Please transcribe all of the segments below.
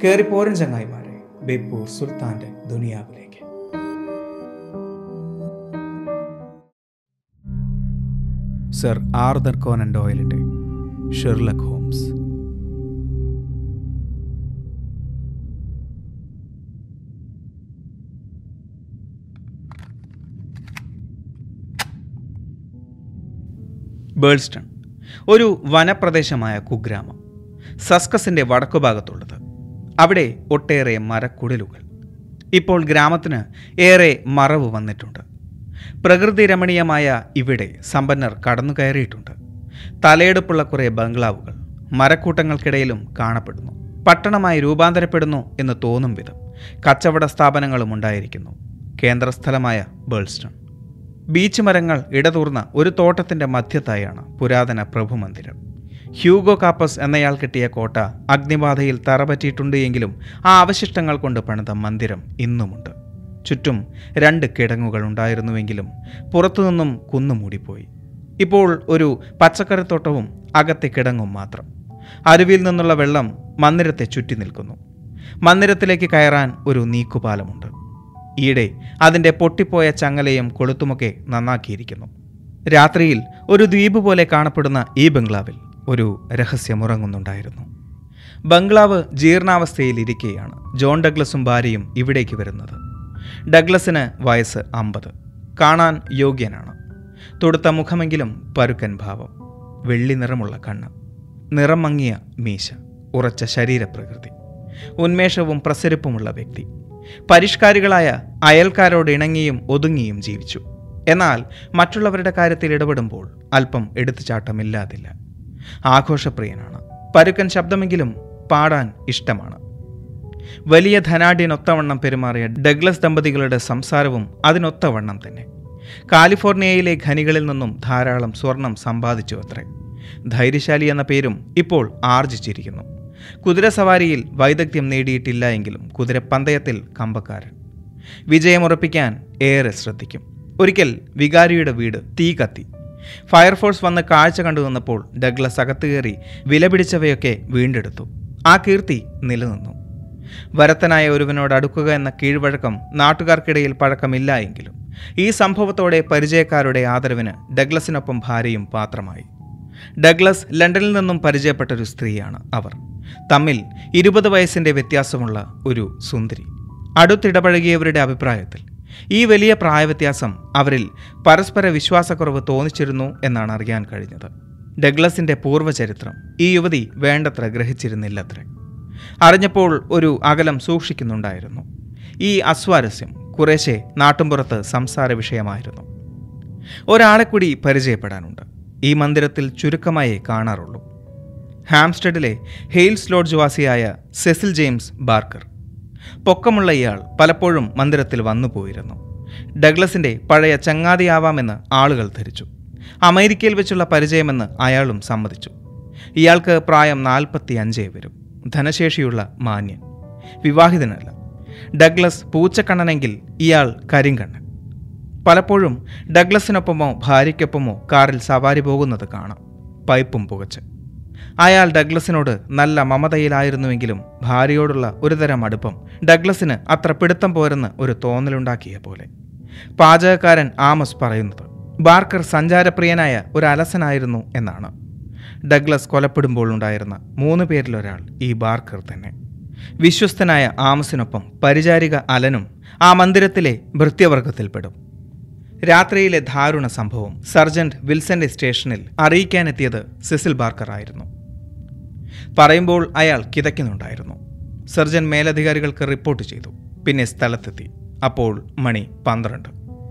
കയറിപ്പോരൻ ചങ്ങായിമാരെ ബേപ്പൂർ സുൽത്താന്റെ ദുനിയാവിലേക്ക് സർ ആർദർ കോനൻ ഡോയലിന്റെ ഷെർലക് ഹോംസ് ബേൾസ്റ്റൺ ഒരു വനപ്രദേശമായ കുഗ്രാമം സസ്കസിന്റെ വടക്കുഭാഗത്തുള്ളത് അവിടെ ഒട്ടേറെ മരക്കുടലുകൾ ഇപ്പോൾ ഗ്രാമത്തിന് ഏറെ മറവ് വന്നിട്ടുണ്ട് പ്രകൃതി രമണീയമായ ഇവിടെ സമ്പന്നർ കടന്നു കയറിയിട്ടുണ്ട് തലയെടുപ്പുള്ള കുറേ ബംഗ്ലാവുകൾ മരക്കൂട്ടങ്ങൾക്കിടയിലും കാണപ്പെടുന്നു പട്ടണമായി രൂപാന്തരപ്പെടുന്നു എന്ന് തോന്നും വിധം കച്ചവട സ്ഥാപനങ്ങളും ഉണ്ടായിരിക്കുന്നു കേന്ദ്രസ്ഥലമായ ബേൾസ്റ്റൺ ബീച്ച് മരങ്ങൾ ഇടതൂർന്ന ഒരു തോട്ടത്തിന്റെ മധ്യത്തായാണ് പുരാതന പ്രഭുമന്ദിരം ഹ്യൂഗോ കാപ്പസ് എന്നയാൾ കിട്ടിയ കോട്ട അഗ്നിബാധയിൽ തറപറ്റിയിട്ടുണ്ട് എങ്കിലും ആ അവശിഷ്ടങ്ങൾ കൊണ്ട് പണിത മന്ദിരം ഇന്നുമുണ്ട് ചുറ്റും രണ്ട് കിടങ്ങുകൾ ഉണ്ടായിരുന്നുവെങ്കിലും പുറത്തുനിന്നും കുന്നുമൂടിപ്പോയി ഇപ്പോൾ ഒരു പച്ചക്കറിത്തോട്ടവും അകത്തെ കിടങ്ങും മാത്രം അരുവിയിൽ നിന്നുള്ള വെള്ളം മന്ദിരത്തെ ചുറ്റി നിൽക്കുന്നു മന്ദിരത്തിലേക്ക് കയറാൻ ഒരു നീക്കുപാലമുണ്ട് ഈയിടെ അതിൻ്റെ പൊട്ടിപ്പോയ ചങ്ങലയും കൊളുത്തുമൊക്കെ നന്നാക്കിയിരിക്കുന്നു രാത്രിയിൽ ഒരു ദ്വീപ് പോലെ കാണപ്പെടുന്ന ഈ ബംഗ്ലാവിൽ ഒരു രഹസ്യമുറങ്ങുന്നുണ്ടായിരുന്നു ബംഗ്ലാവ് ജീർണാവസ്ഥയിൽ ഇരിക്കെയാണ് ജോൺ ഡഗ്ലസും ഭാര്യയും ഇവിടേക്ക് വരുന്നത് ഡഗ്ലസിന് വയസ്സ് അമ്പത് കാണാൻ യോഗ്യനാണ് തൊടുത്ത മുഖമെങ്കിലും പരുക്കൻ ഭാവം വെള്ളി നിറമുള്ള കണ്ണ് നിറം മങ്ങിയ മീശ ഉറച്ച ശരീരപ്രകൃതി ഉന്മേഷവും പ്രസരിപ്പുമുള്ള വ്യക്തി പരിഷ്കാരികളായ അയൽക്കാരോട് ഇണങ്ങിയും ഒതുങ്ങിയും ജീവിച്ചു എന്നാൽ മറ്റുള്ളവരുടെ കാര്യത്തിൽ ഇടപെടുമ്പോൾ അല്പം എടുത്തുചാട്ടമില്ലാതില്ല ആഘോഷപ്രിയനാണ് പരുക്കൻ ശബ്ദമെങ്കിലും പാടാൻ ഇഷ്ടമാണ് വലിയ ധനാഢ്യനൊത്തവണ്ണം പെരുമാറിയ ഡഗ്ലസ് ദമ്പതികളുടെ സംസാരവും അതിനൊത്തവണ്ണം തന്നെ കാലിഫോർണിയയിലെ ഖനികളിൽ നിന്നും ധാരാളം സ്വർണം സമ്പാദിച്ചു അത്രേ ധൈര്യശാലി എന്ന പേരും ഇപ്പോൾ ആർജിച്ചിരിക്കുന്നു കുതിരസവാരിയിൽ വൈദഗ്ധ്യം നേടിയിട്ടില്ല എങ്കിലും കുതിരപ്പന്തയത്തിൽ കമ്പക്കാരൻ വിജയമുറപ്പിക്കാൻ ഏറെ ശ്രദ്ധിക്കും ഒരിക്കൽ വികാരിയുടെ വീട് തീ കത്തി ഫയർഫോഴ്സ് വന്ന് കാഴ്ച കണ്ടു നിന്നപ്പോൾ ഡഗ്ലസ് അകത്ത് കയറി വിലപിടിച്ചവയൊക്കെ വീണ്ടെടുത്തു ആ കീർത്തി നിലനിന്നു വരത്തനായ ഒരുവനോട് അടുക്കുക എന്ന കീഴ്വഴക്കം നാട്ടുകാർക്കിടയിൽ പഴക്കമില്ല എങ്കിലും ഈ സംഭവത്തോടെ പരിചയക്കാരുടെ ആദരവിന് ഡഗ്ലസിനൊപ്പം ഭാര്യയും പാത്രമായി ഡഗ്ലസ് ലണ്ടനിൽ നിന്നും പരിചയപ്പെട്ട ഒരു സ്ത്രീയാണ് അവർ തമ്മിൽ ഇരുപത് വയസ്സിൻ്റെ വ്യത്യാസമുള്ള ഒരു സുന്ദരി അടുത്തിടപഴകിയവരുടെ അഭിപ്രായത്തിൽ ഈ വലിയ പ്രായവ്യത്യാസം അവരിൽ പരസ്പര വിശ്വാസക്കുറവ് തോന്നിച്ചിരുന്നു എന്നാണ് അറിയാൻ കഴിഞ്ഞത് ഡഗ്ലസിന്റെ പൂർവ്വചരിത്രം ഈ യുവതി വേണ്ടത്ര ഗ്രഹിച്ചിരുന്നില്ലത്രേ അറിഞ്ഞപ്പോൾ ഒരു അകലം സൂക്ഷിക്കുന്നുണ്ടായിരുന്നു ഈ അസ്വാരസ്യം കുറേശ്ശെ നാട്ടുംപുറത്ത് സംസാര വിഷയമായിരുന്നു ഒരാളെ കൂടി പരിചയപ്പെടാനുണ്ട് ഈ മന്ദിരത്തിൽ ചുരുക്കമായേ കാണാറുള്ളൂ ഹാംസ്റ്റഡിലെ ഹെയിൽസ് ലോഡ്ജ് വാസിയായ സെസിൽ ജെയിംസ് ബാർക്കർ പൊക്കമുള്ള ഇയാൾ പലപ്പോഴും മന്ദിരത്തിൽ വന്നു പോയിരുന്നു ഡഗ്ലസിന്റെ പഴയ ചങ്ങാതിയാവാമെന്ന് ആളുകൾ ധരിച്ചു അമേരിക്കയിൽ വെച്ചുള്ള പരിചയമെന്ന് അയാളും സമ്മതിച്ചു ഇയാൾക്ക് പ്രായം നാൽപ്പത്തി അഞ്ചേ വരും ധനശേഷിയുള്ള മാന്യൻ വിവാഹിതനല്ല ഡഗ്ലസ് പൂച്ചക്കണ്ണനെങ്കിൽ ഇയാൾ കരിങ്കണ്ണൻ പലപ്പോഴും ഡഗ്ലസിനൊപ്പമോ ഭാര്യയ്ക്കൊപ്പമോ കാറിൽ സവാരി പോകുന്നത് കാണാം പൈപ്പും പുകച്ച് അയാൾ ഡഗ്ലസിനോട് നല്ല മമതയിലായിരുന്നുവെങ്കിലും ഭാര്യയോടുള്ള ഒരുതരം അടുപ്പം ഡഗ്ലസിന് അത്ര പിടുത്തം പോരെന്ന് ഒരു തോന്നലുണ്ടാക്കിയ പോലെ പാചകക്കാരൻ ആമസ് പറയുന്നത് ബാർക്കർ സഞ്ചാരപ്രിയനായ ഒരു അലസനായിരുന്നു എന്നാണ് ഡഗ്ലസ് കൊലപ്പെടുമ്പോൾ ഉണ്ടായിരുന്ന മൂന്ന് പേരിലൊരാൾ ഈ ബാർക്കർ തന്നെ വിശ്വസ്തനായ ആമസിനൊപ്പം പരിചാരിക അലനും ആ മന്ദിരത്തിലെ ഭൃത്യവർഗത്തിൽപ്പെടും രാത്രിയിലെ ദാരുണ സംഭവം സർജന്റ് വിൽസന്റെ സ്റ്റേഷനിൽ അറിയിക്കാനെത്തിയത് സിസിൽ ബാർക്കർ ആയിരുന്നു പറയുമ്പോൾ അയാൾ കിതയ്ക്കുന്നുണ്ടായിരുന്നു സർജൻ മേലധികാരികൾക്ക് റിപ്പോർട്ട് ചെയ്തു പിന്നെ സ്ഥലത്തെത്തി അപ്പോൾ മണി പന്ത്രണ്ട്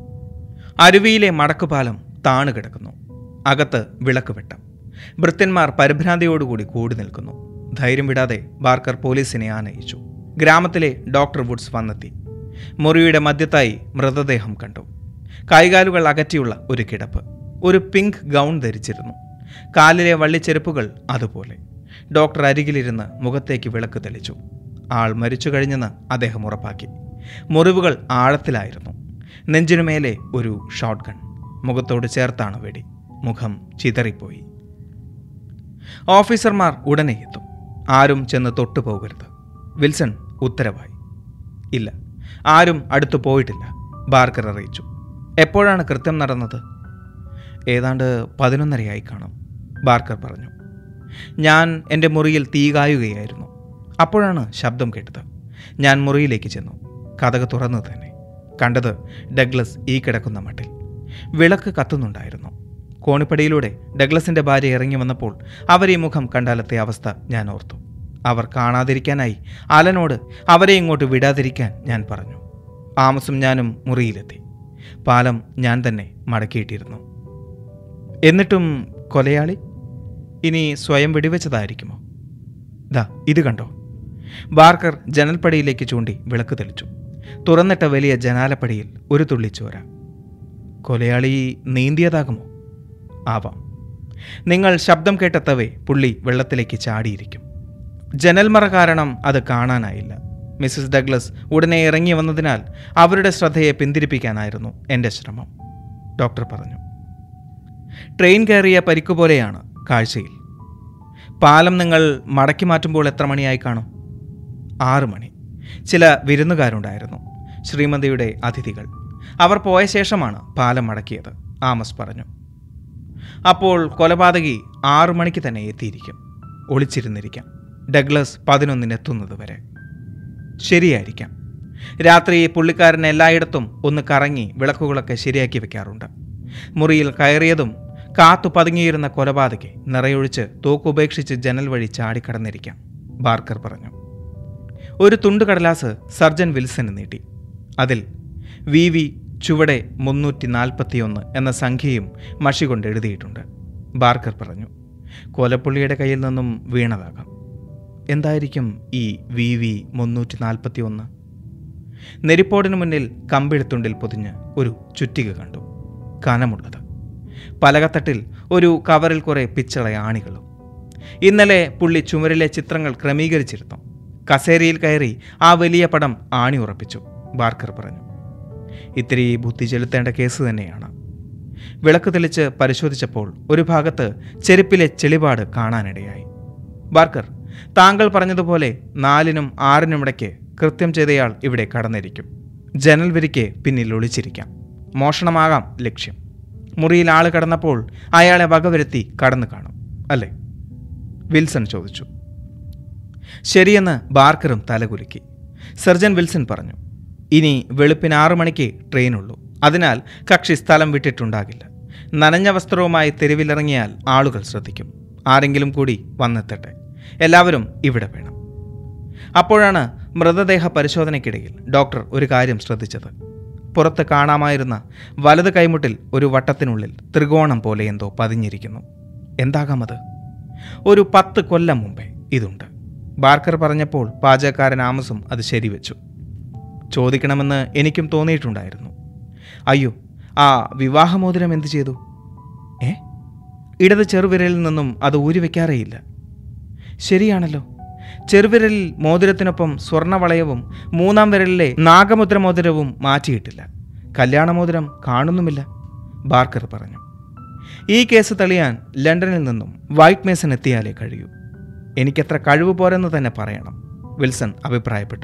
അരുവിയിലെ മടക്കുപാലം താണു കിടക്കുന്നു അകത്ത് വിളക്ക് വെട്ടം ഭൃത്യന്മാർ പരിഭ്രാന്തിയോടുകൂടി കൂടി നിൽക്കുന്നു ധൈര്യം വിടാതെ ബാർക്കർ പോലീസിനെ ആനയിച്ചു ഗ്രാമത്തിലെ ഡോക്ടർ വുഡ്സ് വന്നെത്തി മുറിയുടെ മധ്യത്തായി മൃതദേഹം കണ്ടു കൈകാലുകൾ അകറ്റിയുള്ള ഒരു കിടപ്പ് ഒരു പിങ്ക് ഗൗൺ ധരിച്ചിരുന്നു കാലിലെ വള്ളിച്ചെരുപ്പുകൾ അതുപോലെ ഡോക്ടർ അരികിലിരുന്ന് മുഖത്തേക്ക് വിളക്ക് തെളിച്ചു ആൾ മരിച്ചു കഴിഞ്ഞെന്ന് അദ്ദേഹം ഉറപ്പാക്കി മുറിവുകൾ ആഴത്തിലായിരുന്നു നെഞ്ചിനുമേലെ ഒരു ഷോട്ട് ഗൺ മുഖത്തോട് ചേർത്താണ് വെടി മുഖം ചിതറിപ്പോയി ഓഫീസർമാർ ഉടനെ എത്തും ആരും ചെന്ന് തൊട്ടുപോകരുത് വിൽസൺ ഉത്തരവായി ഇല്ല ആരും അടുത്തു പോയിട്ടില്ല ബാർക്കർ അറിയിച്ചു എപ്പോഴാണ് കൃത്യം നടന്നത് ഏതാണ്ട് പതിനൊന്നരയായി കാണും ബാർക്കർ പറഞ്ഞു ഞാൻ എൻ്റെ മുറിയിൽ തീ കായുകയായിരുന്നു അപ്പോഴാണ് ശബ്ദം കേട്ടത് ഞാൻ മുറിയിലേക്ക് ചെന്നു കഥക തുറന്നു തന്നെ കണ്ടത് ഡഗ്ലസ് ഈ കിടക്കുന്ന മട്ടിൽ വിളക്ക് കത്തുന്നുണ്ടായിരുന്നു കോണിപ്പടിയിലൂടെ ഡഗ്ലസിൻ്റെ ഭാര്യ ഇറങ്ങി വന്നപ്പോൾ അവരെ മുഖം കണ്ടാലത്തെ അവസ്ഥ ഞാൻ ഓർത്തു അവർ കാണാതിരിക്കാനായി അലനോട് അവരെ ഇങ്ങോട്ട് വിടാതിരിക്കാൻ ഞാൻ പറഞ്ഞു ആമസും ഞാനും മുറിയിലെത്തി പാലം ഞാൻ തന്നെ മടക്കിയിട്ടിരുന്നു എന്നിട്ടും കൊലയാളി ഇനി സ്വയം വെടിവെച്ചതായിരിക്കുമോ ദാ ഇത് കണ്ടോ ബാർക്കർ ജനൽപ്പടിയിലേക്ക് ചൂണ്ടി വിളക്ക് തെളിച്ചു തുറന്നിട്ട വലിയ ജനാലപ്പടിയിൽ ഒരു തുള്ളി ചോര കൊലയാളി നീന്തിയതാകുമോ ആവാം നിങ്ങൾ ശബ്ദം കേട്ടെത്തവേ പുള്ളി വെള്ളത്തിലേക്ക് ചാടിയിരിക്കും ജനൽമറ കാരണം അത് കാണാനായില്ല മിസ്സിസ് ഡഗ്ലസ് ഉടനെ ഇറങ്ങി വന്നതിനാൽ അവരുടെ ശ്രദ്ധയെ പിന്തിരിപ്പിക്കാനായിരുന്നു എൻ്റെ ശ്രമം ഡോക്ടർ പറഞ്ഞു ട്രെയിൻ കയറിയ പരിക്കു പോലെയാണ് കാഴ്ചയിൽ പാലം നിങ്ങൾ മടക്കി മാറ്റുമ്പോൾ എത്ര മണിയായി കാണും ആറ് മണി ചില വിരുന്നുകാരുണ്ടായിരുന്നു ശ്രീമതിയുടെ അതിഥികൾ അവർ പോയ ശേഷമാണ് പാലം മടക്കിയത് ആമസ് പറഞ്ഞു അപ്പോൾ കൊലപാതകി ആറു മണിക്ക് തന്നെ എത്തിയിരിക്കും ഒളിച്ചിരുന്നിരിക്കാം ഡഗ്ലസ് പതിനൊന്നിനെത്തുന്നത് വരെ ശരിയായിരിക്കാം രാത്രി പുള്ളിക്കാരൻ എല്ലായിടത്തും ഒന്ന് കറങ്ങി വിളക്കുകളൊക്കെ ശരിയാക്കി വെക്കാറുണ്ട് മുറിയിൽ കയറിയതും കാത്തു പതുങ്ങിയിരുന്ന കൊലപാതകി നിറയൊഴിച്ച് തോക്കുപേക്ഷിച്ച് ജനൽ വഴി ചാടിക്കടന്നിരിക്കാം ബാർക്കർ പറഞ്ഞു ഒരു തുണ്ട് കടലാസ് സർജൻ വിൽസന് നീട്ടി അതിൽ വി വി ചുവടെ മുന്നൂറ്റി നാൽപ്പത്തിയൊന്ന് എന്ന സംഖ്യയും മഷി കൊണ്ട് എഴുതിയിട്ടുണ്ട് ബാർക്കർ പറഞ്ഞു കൊലപ്പുള്ളിയുടെ കയ്യിൽ നിന്നും വീണതാകാം എന്തായിരിക്കും ഈ വി വി മുന്നൂറ്റി നാൽപ്പത്തി ഒന്ന് നെരിപ്പോടിന് മുന്നിൽ കമ്പിഴുത്തുണ്ടിൽ പൊതിഞ്ഞ് ഒരു ചുറ്റിക കണ്ടു കനമുള്ളത് പലകത്തട്ടിൽ ഒരു കവറിൽ കുറേ പിച്ചള ആണികളും ഇന്നലെ പുള്ളി ചുമരിലെ ചിത്രങ്ങൾ ക്രമീകരിച്ചിരുന്നു കസേരയിൽ കയറി ആ വലിയ പടം ആണി ഉറപ്പിച്ചു ബാർക്കർ പറഞ്ഞു ഇത്തിരി ബുദ്ധി ചെലുത്തേണ്ട കേസ് തന്നെയാണ് വിളക്ക് തെളിച്ച് പരിശോധിച്ചപ്പോൾ ഒരു ഭാഗത്ത് ചെരുപ്പിലെ ചെളിപാട് കാണാനിടയായി ബാർക്കർ താങ്കൾ പറഞ്ഞതുപോലെ നാലിനും ആറിനും ഇടയ്ക്ക് കൃത്യം ചെയ്തയാൾ ഇവിടെ കടന്നിരിക്കും ജനൽ വിരിക്ക് പിന്നിൽ ഒളിച്ചിരിക്കാം മോഷണമാകാം ലക്ഷ്യം മുറിയിൽ ആള് കടന്നപ്പോൾ അയാളെ വകവരുത്തി കടന്നു കാണും അല്ലേ വിൽസൺ ചോദിച്ചു ശരിയെന്ന് ബാർക്കറും തലകുലുക്കി സർജൻ വിൽസൺ പറഞ്ഞു ഇനി വെളുപ്പിന് ആറു മണിക്ക് ട്രെയിനുള്ളൂ അതിനാൽ കക്ഷി സ്ഥലം വിട്ടിട്ടുണ്ടാകില്ല നനഞ്ഞ വസ്ത്രവുമായി തെരുവിലിറങ്ങിയാൽ ആളുകൾ ശ്രദ്ധിക്കും ആരെങ്കിലും കൂടി വന്നെത്തട്ടെ എല്ലാവരും ഇവിടെ വേണം അപ്പോഴാണ് മൃതദേഹ പരിശോധനയ്ക്കിടയിൽ ഡോക്ടർ ഒരു കാര്യം ശ്രദ്ധിച്ചത് പുറത്ത് കാണാമായിരുന്ന വലത് കൈമുട്ടിൽ ഒരു വട്ടത്തിനുള്ളിൽ ത്രികോണം പോലെ എന്തോ പതിഞ്ഞിരിക്കുന്നു എന്താകാം അത് ഒരു പത്ത് കൊല്ലം മുമ്പേ ഇതുണ്ട് ബാർക്കർ പറഞ്ഞപ്പോൾ പാചകക്കാരൻ ആമസും അത് ശരിവെച്ചു ചോദിക്കണമെന്ന് എനിക്കും തോന്നിയിട്ടുണ്ടായിരുന്നു അയ്യോ ആ വിവാഹമോതിരം എന്തു ചെയ്തു ഏ ഇടത് ചെറുവിരലിൽ നിന്നും അത് ഊരിവെക്കാറേയില്ല ശരിയാണല്ലോ ചെറുവിരലിൽ മോതിരത്തിനൊപ്പം സ്വർണവളയവും മൂന്നാം വിരലിലെ നാഗമുദ്ര മോതിരവും മാറ്റിയിട്ടില്ല കല്യാണമോതിരം കാണുന്നുമില്ല ബാർക്കർ പറഞ്ഞു ഈ കേസ് തെളിയാൻ ലണ്ടനിൽ നിന്നും വൈറ്റ് മേസൺ എത്തിയാലേ കഴിയൂ എനിക്കത്ര കഴിവ് പോരെന്ന് തന്നെ പറയണം വിൽസൺ അഭിപ്രായപ്പെട്ടു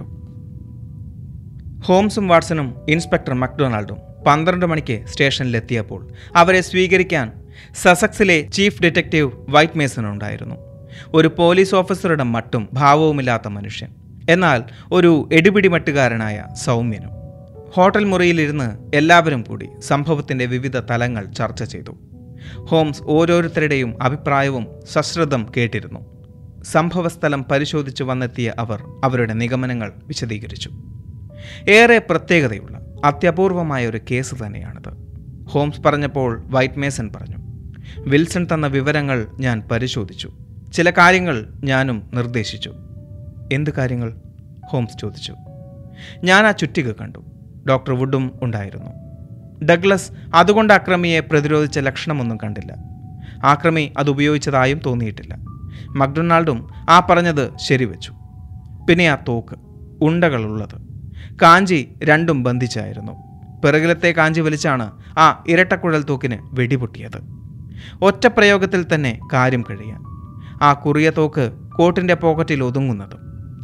ഹോംസും വാട്സണും ഇൻസ്പെക്ടർ മക്ഡൊണാൾഡും പന്ത്രണ്ട് മണിക്ക് സ്റ്റേഷനിലെത്തിയപ്പോൾ അവരെ സ്വീകരിക്കാൻ സസക്സിലെ ചീഫ് ഡിറ്റക്റ്റീവ് വൈറ്റ് മേസൺ ഉണ്ടായിരുന്നു ഒരു പോലീസ് ഓഫീസറുടെ മട്ടും ഭാവവുമില്ലാത്ത മനുഷ്യൻ എന്നാൽ ഒരു എടിപിടിമട്ടുകാരനായ സൗമ്യനും ഹോട്ടൽ മുറിയിലിരുന്ന് എല്ലാവരും കൂടി സംഭവത്തിൻ്റെ വിവിധ തലങ്ങൾ ചർച്ച ചെയ്തു ഹോംസ് ഓരോരുത്തരുടെയും അഭിപ്രായവും സശ്രദ്ധം കേട്ടിരുന്നു സംഭവസ്ഥലം പരിശോധിച്ചു വന്നെത്തിയ അവർ അവരുടെ നിഗമനങ്ങൾ വിശദീകരിച്ചു ഏറെ പ്രത്യേകതയുള്ള അത്യപൂർവമായ ഒരു കേസ് തന്നെയാണിത് ഹോംസ് പറഞ്ഞപ്പോൾ വൈറ്റ് മേസൺ പറഞ്ഞു വിൽസൺ തന്ന വിവരങ്ങൾ ഞാൻ പരിശോധിച്ചു ചില കാര്യങ്ങൾ ഞാനും നിർദ്ദേശിച്ചു എന്ത് കാര്യങ്ങൾ ഹോംസ് ചോദിച്ചു ഞാൻ ആ ചുറ്റിക കണ്ടു ഡോക്ടർ വുഡും ഉണ്ടായിരുന്നു ഡഗ്ലസ് അതുകൊണ്ട് അക്രമിയെ പ്രതിരോധിച്ച ലക്ഷണമൊന്നും കണ്ടില്ല ആക്രമി അത് ഉപയോഗിച്ചതായും തോന്നിയിട്ടില്ല മക്ഡൊണാൾഡും ആ പറഞ്ഞത് ശരിവെച്ചു പിന്നെ ആ തോക്ക് ഉണ്ടകളുള്ളത് കാഞ്ചി രണ്ടും ബന്ധിച്ചായിരുന്നു പിറകിലത്തെ കാഞ്ചി വലിച്ചാണ് ആ ഇരട്ടക്കുഴൽ തോക്കിന് വെടിപൊട്ടിയത് ഒറ്റ പ്രയോഗത്തിൽ തന്നെ കാര്യം കഴിയാൻ ആ കുറിയ തോക്ക് കോട്ടിൻ്റെ പോക്കറ്റിൽ ഒതുങ്ങുന്നതും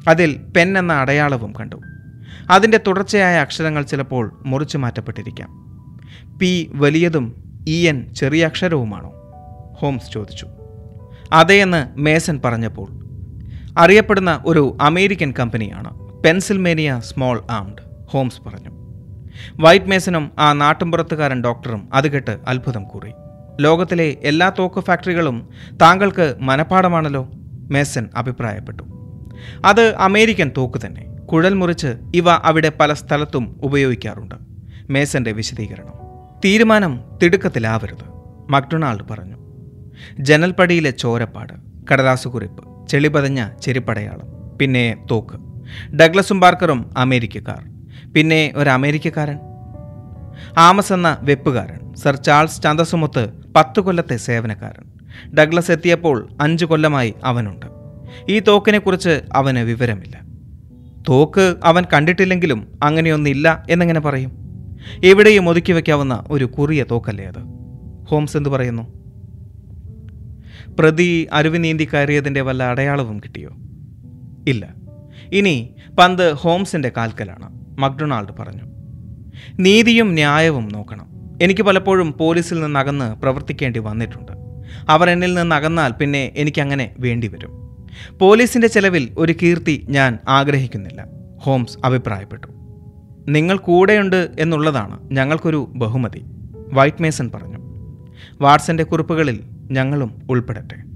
അതിൽ പെൻ എന്ന അടയാളവും കണ്ടു അതിൻ്റെ തുടർച്ചയായ അക്ഷരങ്ങൾ ചിലപ്പോൾ മുറിച്ചു മാറ്റപ്പെട്ടിരിക്കാം പി വലിയതും ഇ എൻ ചെറിയ അക്ഷരവുമാണോ ഹോംസ് ചോദിച്ചു അതേയെന്ന് മേസൻ പറഞ്ഞപ്പോൾ അറിയപ്പെടുന്ന ഒരു അമേരിക്കൻ കമ്പനിയാണ് പെൻസിൽമേനിയ സ്മോൾ ആംഡ് ഹോംസ് പറഞ്ഞു വൈറ്റ് മേസനും ആ നാട്ടുംപുറത്തുകാരൻ ഡോക്ടറും അത് കേട്ട് അത്ഭുതം കൂറി ലോകത്തിലെ എല്ലാ തോക്ക് ഫാക്ടറികളും താങ്കൾക്ക് മനപ്പാടമാണല്ലോ മേസൻ അഭിപ്രായപ്പെട്ടു അത് അമേരിക്കൻ തോക്ക് തന്നെ കുഴൽ മുറിച്ച് ഇവ അവിടെ പല സ്ഥലത്തും ഉപയോഗിക്കാറുണ്ട് മേസന്റെ വിശദീകരണം തീരുമാനം തിടുക്കത്തിലാവരുത് മക്ഡൊണാൾഡ് പറഞ്ഞു ജനൽപ്പടിയിലെ ചോരപ്പാട് കടലാസുകുറിപ്പ് ചെളിപതഞ്ഞ ചെരിപ്പടയാളം പിന്നെ തോക്ക് ഡഗ്ലസും ബാർക്കറും അമേരിക്കക്കാർ പിന്നെ ഒരു അമേരിക്കക്കാരൻ ആമസ് എന്ന വെപ്പുകാരൻ സർ ചാൾസ് ചന്തസുമൊത്ത് പത്ത് കൊല്ലത്തെ സേവനക്കാരൻ ഡഗ്ലസ് എത്തിയപ്പോൾ അഞ്ച് കൊല്ലമായി അവനുണ്ട് ഈ തോക്കിനെക്കുറിച്ച് അവന് വിവരമില്ല തോക്ക് അവൻ കണ്ടിട്ടില്ലെങ്കിലും അങ്ങനെയൊന്നില്ല എന്നെങ്ങനെ പറയും എവിടെയും ഒതുക്കി വയ്ക്കാവുന്ന ഒരു കുറിയ തോക്കല്ലേ അത് ഹോംസ് എന്തു പറയുന്നു പ്രതി അരുവി നീന്തി കയറിയതിൻ്റെ വല്ല അടയാളവും കിട്ടിയോ ഇല്ല ഇനി പന്ത് ഹോംസിൻ്റെ കാൽക്കലാണ് മക്ഡൊണാൾഡ് പറഞ്ഞു നീതിയും ന്യായവും നോക്കണം എനിക്ക് പലപ്പോഴും പോലീസിൽ നിന്ന് അകന്ന് പ്രവർത്തിക്കേണ്ടി വന്നിട്ടുണ്ട് അവർ എന്നിൽ നിന്ന് അകന്നാൽ പിന്നെ എനിക്കങ്ങനെ വേണ്ടിവരും പോലീസിൻ്റെ ചെലവിൽ ഒരു കീർത്തി ഞാൻ ആഗ്രഹിക്കുന്നില്ല ഹോംസ് അഭിപ്രായപ്പെട്ടു നിങ്ങൾ കൂടെയുണ്ട് എന്നുള്ളതാണ് ഞങ്ങൾക്കൊരു ബഹുമതി വൈറ്റ് മേസൺ പറഞ്ഞു വാട്സന്റെ കുറിപ്പുകളിൽ ഞങ്ങളും ഉൾപ്പെടട്ടെ